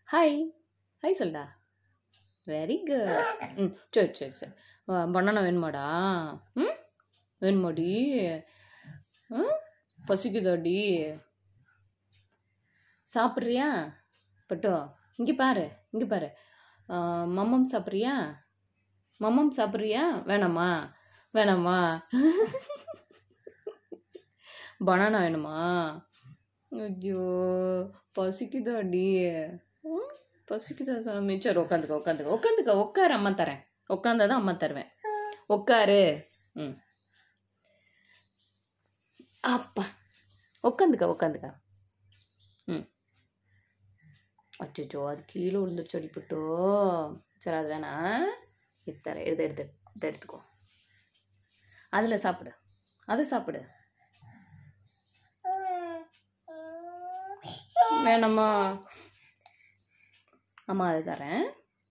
hi hi சொல்டா very good ம் சரி சரி சரி பனானா வேணுமாடா ம் வேணுமாடி ம் பசிக்குதாடி சாப்பிட்றியா பட்டோ இங்கே பாரு இங்கே பாரு ஆ, மம்மம் சாப்பிட்றியா மம்மம் சாப்பிட்றியா வேணாமா வேணாமா பனானா வேணுமா ஐயோ பசிக்குதாடி ம், பசிக்குதா சாமி சரி உட்காந்துக்க உட்காந்துக்க உட்காந்துக்க உட்காரு அம்மா தரேன் உட்காந்தா தான் அம்மா தருவேன் உட்காரு ம் அப்பா உட்காந்துக்க உட்காந்துக்க ம் அச்சோ அது கீழே விழுந்துருச்சு அடிப்பட்டோ சரி அது வேணாம் இது தரேன் எடுத்து எடுத்து இதை எடுத்துக்கோ அதில் சாப்பிடு அதை சாப்பிடு வேணாமா அம்மா அதை தரேன்